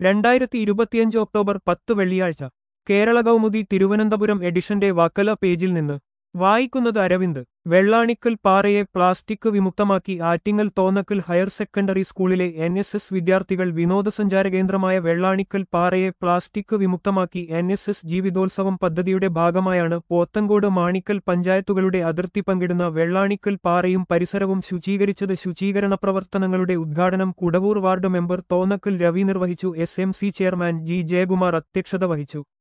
രണ്ടായിരത്തി ഇരുപത്തിയഞ്ച് ഒക്ടോബർ പത്ത് വെള്ളിയാഴ്ച കേരള കൗമുദി തിരുവനന്തപുരം എഡിഷന്റെ വക്കല പേജിൽ നിന്ന് വായിക്കുന്നത് അരവിന്ദ് വെള്ളാണിക്കൽ പാറയെ പ്ലാസ്റ്റിക് വിമുക്തമാക്കി ആറ്റിങ്ങൽ തോന്നക്കൽ ഹയർ സെക്കൻഡറി സ്കൂളിലെ എൻ എസ് എസ് വിദ്യാർത്ഥികൾ വിനോദസഞ്ചാര കേന്ദ്രമായ വെള്ളാണിക്കൽ പാറയെ പ്ലാസ്റ്റിക് വിമുക്തമാക്കി എൻ എസ് എസ് ജീവിതോത്സവം പദ്ധതിയുടെ ഭാഗമായാണ് പോത്തങ്കോട് മാണിക്കൽ പഞ്ചായത്തുകളുടെ അതിർത്തി പങ്കിടുന്ന വെള്ളാണിക്കൽ പാറയും പരിസരവും ശുചീകരിച്ചത് ശുചീകരണ പ്രവർത്തനങ്ങളുടെ ഉദ്ഘാടനം കുടവൂർ വാർഡ് മെമ്പർ തോന്നക്കൽ രവി നിർവഹിച്ചു S M C chairman G Jayakumar അധ്യക്ഷത വഹിച്ചു